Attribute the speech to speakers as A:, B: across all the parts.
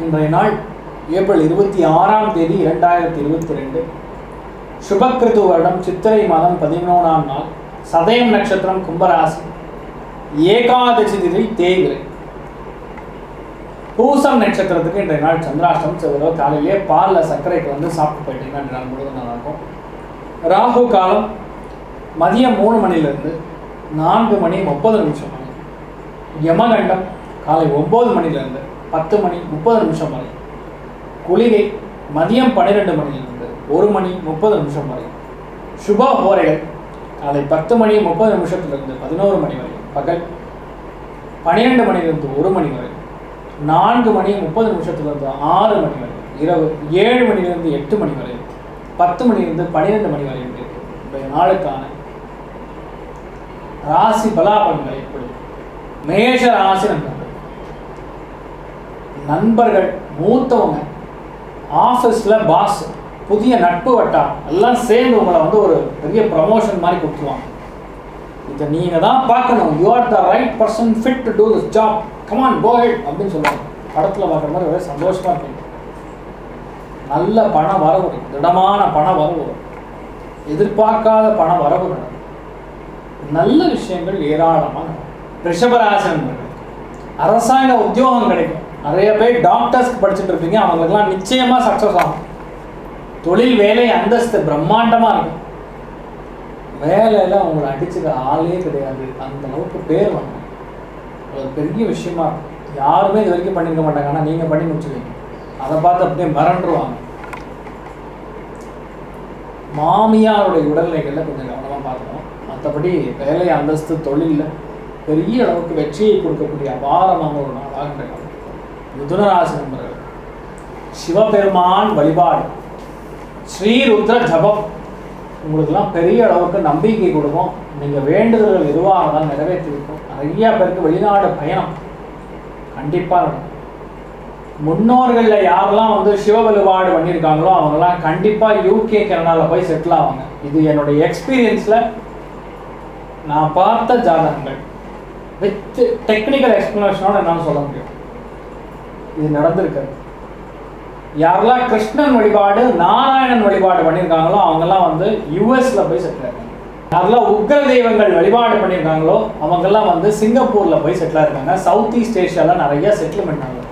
A: இன்றைய நாள் ஏப்ரல் இருபத்தி ஆறாம் தேதி இரண்டாயிரத்தி இருபத்தி ரெண்டு சுபக்கிருது வருடம் சித்திரை மாதம் பதிமூணாம் நாள் சதயம் நட்சத்திரம் கும்பராசி ஏகாதசி திதி தேய்விரை பூசம் நட்சத்திரத்துக்கு இன்றைய நாள் சந்திராஷ்டம் செவ்வரோ காலையிலேயே பாலில் சர்க்கரைக்கு வந்து சாப்பிட்டு போயிட்டீங்கன்னா இன்றைய நாள் முழுவதும் நல்லா இருக்கும் ராகு காலம் மதியம் மூணு மணிலிருந்து நான்கு மணி முப்பது நிமிஷம் வரை யமகண்டம் காலை ஒம்பது மணிலேருந்து பத்து மணி முப்பது நிமிஷம் வரை குளிகை மதியம் பன்னிரெண்டு மணிலிருந்து ஒரு மணி முப்பது நிமிஷம் வரை சுப ஹோரைகள் காலை பத்து மணி முப்பது நிமிஷத்திலிருந்து பதினோரு மணி வரை பகல் பன்னிரெண்டு மணிலிருந்து ஒரு மணி வரை நான்கு மணி முப்பது நிமிஷத்திலிருந்து ஆறு மணி வரை இரவு ஏழு மணிலிருந்து எட்டு மணி வரை பத்து மணிலிருந்து பன்னிரெண்டு மணி வரை இருக்கு இன்றைய நாளுக்கான ராசி பலாபலன்கள் எப்படி மேஷ ராசி நண்பர்கள் நண்பர்கள் மூத்தவங்க ஆஃபீஸில் பாஸ் புதிய நட்பு வட்டாரம் எல்லாம் சேர்ந்து உங்களை வந்து ஒரு பெரிய ப்ரமோஷன் மாதிரி கொடுத்துருவாங்க இதை நீங்கள் தான் பார்க்கணும் you are the right person fit to do this job come on go head அப்படின்னு சொல்லுவாங்க படத்தில் பார்க்குற மாதிரி ஒரே சந்தோஷமாக இருப்பீங்க நல்ல பண வரவு வரும். திடமான பண வரவு வரும். எதிர்பார்க்காத பண வரவு நடக்கும். நல்ல விஷயங்கள் ஏராளமாக நடக்கும். ரிஷபராசி நண்பர்கள் அரசாங்க உத்தியோகம் கிடைக்கும் நிறைய பேர் டாக்டர்ஸ்க்கு படிச்சுட்டு இருப்பீங்க அவங்களுக்குலாம் நிச்சயமா சக்ஸஸ் ஆகும் தொழில் வேலை அந்தஸ்து பிரம்மாண்டமா இருக்கும் வேலையில உங்களை அடிச்சுக்க ஆளே கிடையாது அந்த அளவுக்கு பேர் வாங்க அது பெரிய விஷயமா இருக்கும் யாருமே இது வரைக்கும் பண்ணியிருக்க மாட்டாங்க ஆனால் நீங்கள் பண்ணி முடிச்சுருவீங்க அதை பார்த்து அப்படியே மிரண்டுருவாங்க மாமியாருடைய உடல்நிலைகளில் கொஞ்சம் கவனமாக பார்க்கணும் மற்றபடி வேலை அந்தஸ்து தொழிலில் பெரிய அளவுக்கு வெற்றியை கொடுக்கக்கூடிய அபாரமான ஒரு நாளாக இன்றைய நாள் மிதுனராசி நண்பர்கள் சிவபெருமான் வழிபாடு ஸ்ரீருத்ர ஜபம் உங்களுக்கெல்லாம் பெரிய அளவுக்கு நம்பிக்கை கொடுக்கும் நீங்கள் வேண்டுதல்கள் எதுவாக இருந்தாலும் நிறைவேற்றி வைக்கும் நிறைய பேருக்கு வெளிநாடு பயணம் கண்டிப்பாக நடக்கும் முன்னோர்களில் யாரெல்லாம் வந்து சிவ வழிபாடு பண்ணியிருக்காங்களோ அவங்கெல்லாம் கண்டிப்பாக யூகே கனடாவில் போய் செட்டில் ஆவாங்க இது என்னுடைய எக்ஸ்பீரியன்ஸில் நான் பார்த்த ஜாதகங்கள் வித் டெக்னிக்கல் எக்ஸ்பிளனேஷனோட என்னால் சொல்ல முடியும் இது நடந்திருக்காது யாரெல்லாம் கிருஷ்ணன் வழிபாடு நாராயணன் வழிபாடு பண்ணியிருக்காங்களோ அவங்கெல்லாம் வந்து யூஎஸ்ல போய் செட்டில் இருக்காங்க யாரெல்லாம் உக்ர தெய்வங்கள் வழிபாடு பண்ணியிருக்காங்களோ அவங்கெல்லாம் வந்து சிங்கப்பூர்ல போய் செட்டில் இருக்காங்க சவுத் ஈஸ்ட் ஏஷியால நிறைய செட்டில்மெண்ட் ஆகுது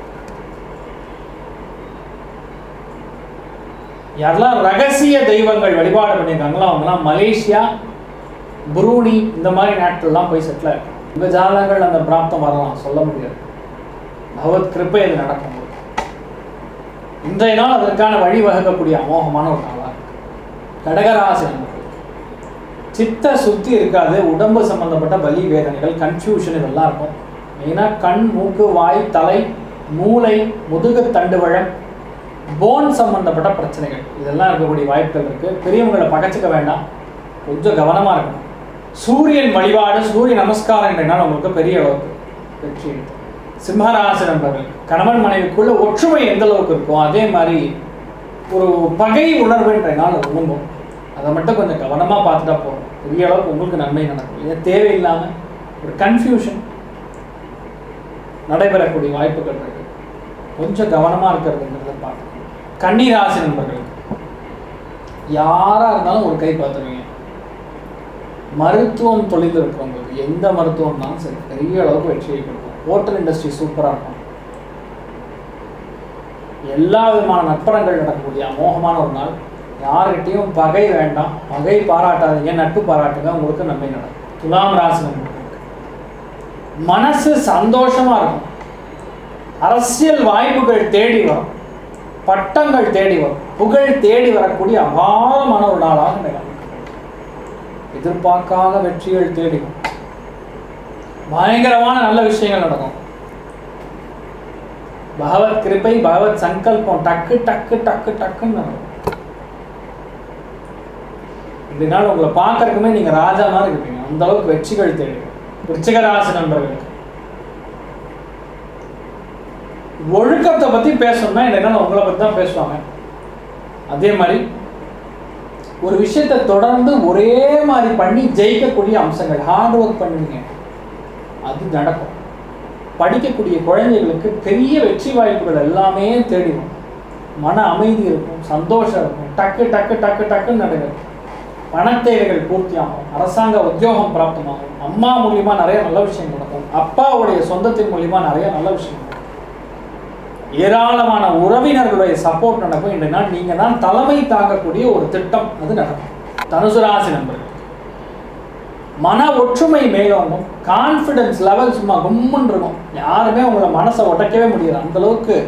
A: யாரெல்லாம் ரகசிய தெய்வங்கள் வழிபாடு பண்ணியிருக்காங்களோ அவங்கெல்லாம் மலேசியா புரூனி இந்த மாதிரி நாட்கள்லாம் போய் செட்டில் இருக்காங்க உங்கள் ஜாதகங்கள் அந்த பிராப்தம் வரலாம் சொல்ல முடியாது பகவத் கிருப்பை அது நடக்கும் இன்றைய நாள் அதற்கான வழி வகுக்கக்கூடிய அமோகமான ஒரு நாளாக இருக்கு கடகராசி நண்பர்கள் சித்த சுத்தி இருக்காது உடம்பு சம்பந்தப்பட்ட வலி வேதனைகள் கன்ஃபியூஷன் இதெல்லாம் இருக்கும் மெயினாக கண் மூக்கு வாய் தலை மூளை முதுகு தண்டுவழம் போன் சம்பந்தப்பட்ட பிரச்சனைகள் இதெல்லாம் இருக்கக்கூடிய வாய்ப்புகள் இருக்கு பெரியவங்களை பகச்சிக்க வேண்டாம் கொஞ்சம் கவனமா இருக்கணும் சூரியன் வழிபாடு சூரிய நமஸ்காரம் என்ற நாள் உங்களுக்கு பெரிய அளவுக்கு வெற்றி இருக்கு. சிம்மராசி நண்பர்கள் கணவன் மனைவிக்குள்ள ஒற்றுமை எந்த அளவுக்கு இருக்கும் அதே மாதிரி ஒரு பகை உணர்வு என்ற நாள் உணங்கும் அதை மட்டும் கொஞ்சம் கவனமாக பார்த்துட்டா போதும் பெரிய அளவுக்கு உங்களுக்கு நன்மை நடக்கும் இது தேவையில்லாமல் ஒரு கன்ஃபியூஷன் நடைபெறக்கூடிய வாய்ப்புகள் இருக்கு கொஞ்சம் கவனமாக இருக்கிறதுங்கிறத பார்க்கணும் கன்னிராசி நண்பர்களுக்கு யாராக இருந்தாலும் ஒரு கை பார்த்துருவீங்க மருத்துவம் தொழில் இருக்கிறவங்களுக்கு எந்த மருத்துவம்னாலும் சரி பெரிய அளவுக்கு வெற்றியை கொடுக்கும் ஹோட்டல் இண்டஸ்ட்ரி சூப்பராக இருக்கும் எல்லா விதமான நட்பரங்கள் நடக்கக்கூடிய அமோகமான ஒரு நாள் யார்கிட்டையும் பகை வேண்டாம் பகை பாராட்டாதீங்க நட்பு பாராட்டுங்க உங்களுக்கு நன்மை நடக்கும் துலாம் ராசி நண்பர்களுக்கு மனசு சந்தோஷமா இருக்கும் அரசியல் வாய்ப்புகள் தேடி வரும் பட்டங்கள் தேடி வரும் புகழ் தேடி வரக்கூடிய அபாரமான ஒரு நாளாக இந்த நாள் இருக்கு. எதிர்பார்க்காத வெற்றிகள் தேடி வரும் பயங்கரமான நல்ல விஷயங்கள் நடக்கும் பகவத் கிருபை பகவத் சங்கல்பம் டக்கு டக்கு டக்கு டக்குன்னு நடக்கும் இந்த நாள் உங்களை பார்க்கறதுக்குமே நீங்க ராஜா மாதிரி இருப்பீங்க அந்த அளவுக்கு வெற்றிகள் தேடி வரும். விருச்சிக ராசி நண்பர்களுக்கு ஒழுக்கத்தை பத்தி பேசணும்னா இந்த நாள் உங்களை பத்தி தான் பேசுவாங்க அதே மாதிரி ஒரு விஷயத்தை தொடர்ந்து ஒரே மாதிரி பண்ணி ஜெயிக்கக்கூடிய அம்சங்கள் ஹார்ட் ஒர்க் பண்ணுவீங்க அது நடக்கும் படிக்கக்கூடிய குழந்தைகளுக்கு பெரிய வெற்றி வாய்ப்புகள் எல்லாமே தேடி வரும் மன அமைதி இருக்கும் சந்தோஷம் இருக்கும் டக்கு டக்கு டக்கு டக்குன்னு நடக்கும் பணத்தேவைகள் பூர்த்தியாகும் அரசாங்க உத்தியோகம் பிராப்தமாகும் அம்மா மூலியமா நிறைய நல்ல விஷயம் நடக்கும் அப்பாவுடைய சொந்தத்தின் மூலியமா நிறைய நல்ல விஷயம் நடக்கும் ஏராளமான உறவினர்களுடைய சப்போர்ட் நடக்கும் இன்றைய நாள் நீங்க தான் தலைமை தாங்கக்கூடிய ஒரு திட்டம் அது நடக்கும் தனுசு ராசி நண்பர்கள் மன ஒற்றுமை மேலோங்கும் கான்ஃபிடன்ஸ் லெவல் சும்மா கும்முன்னு இருக்கும் யாருமே உங்களை மனசை உடைக்கவே முடியாது அந்த அளவுக்கு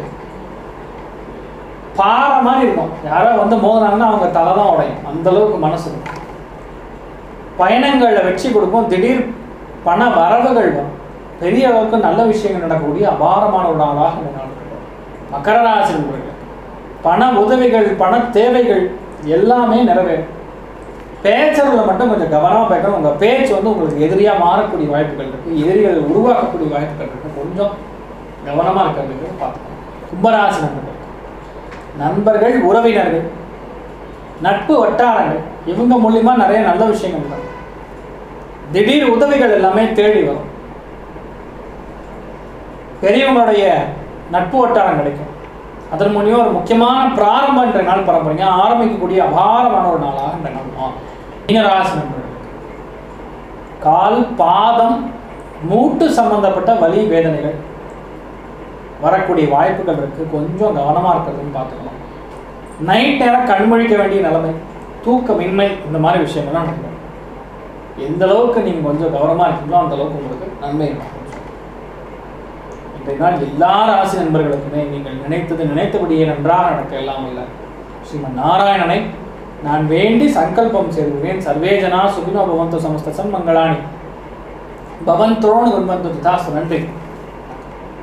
A: பாறை மாதிரி இருக்கும் யாரோ வந்து மோதினாங்கன்னா அவங்க தலை தான் உடையும் அந்த அளவுக்கு மனசு இருக்கும் பயணங்களில் வெற்றி கொடுக்கும் திடீர் பண வரவுகள் வரும் பெரிய அளவுக்கு நல்ல விஷயங்கள் நடக்கக்கூடிய அபாரமான ஒரு நாளாக இந்த நாள் இருக்கும் மகர ராசி நண்பர்கள் பண உதவிகள் பண தேவைகள் எல்லாமே நிறைவேறும் பேச்சுறதுல மட்டும் கொஞ்சம் கவனமாக பேசணும் உங்கள் பேச்சு வந்து உங்களுக்கு எதிரியாக மாறக்கூடிய வாய்ப்புகள் இருக்குது எதிரிகள் உருவாக்கக்கூடிய வாய்ப்புகள் இருக்குது கொஞ்சம் கவனமாக இருக்கிறதுக்கு பார்த்துக்கணும் கும்பராசி நண்பர்கள் நண்பர்கள் உறவினர்கள் நட்பு வட்டாரங்கள் இவங்க மூலியமா நிறைய நல்ல விஷயங்கள் நடக்கும் திடீர் உதவிகள் எல்லாமே தேடி வரும் பெரியவங்களுடைய நட்பு வட்டாரம் கிடைக்கும் அதன் மூலியமா ஒரு முக்கியமான பிராரம்பம் என்ற நாள் பரம்பரைங்க ஆரம்பிக்கக்கூடிய அபாரமான ஒரு நாளாக இந்த நாள் மாறும். மீனராசி நண்பர்கள் கால் பாதம் மூட்டு சம்பந்தப்பட்ட வலி வேதனைகள் வரக்கூடிய வாய்ப்புகள் இருக்கு கொஞ்சம் கவனமா இருக்கிறதுன்னு பார்த்துக்கணும் நைட் நேரம் கண்மொழிக்க வேண்டிய நிலைமை தூக்கமின்மை இந்த மாதிரி விஷயங்கள்லாம் நடக்கும் எந்த அளவுக்கு நீங்க கொஞ்சம் கவனமா இருக்கீங்களோ அந்த அளவுக்கு உங்களுக்கு நன்மை இருக்கும் இன்றைய நாள் எல்லா ராசி நண்பர்களுக்குமே நீங்கள் நினைத்தது நினைத்தபடியே நன்றாக நடக்க எல்லாம் இல்லை ஸ்ரீமன் நாராயணனை நான் வேண்டி சங்கல்பம் செய்துகிறேன் சர்வேஜனா சுகினோ பவந்தோ சமஸ்த சன்மங்களானி பவன் துரோணு குர்மந்து தாசு நன்றி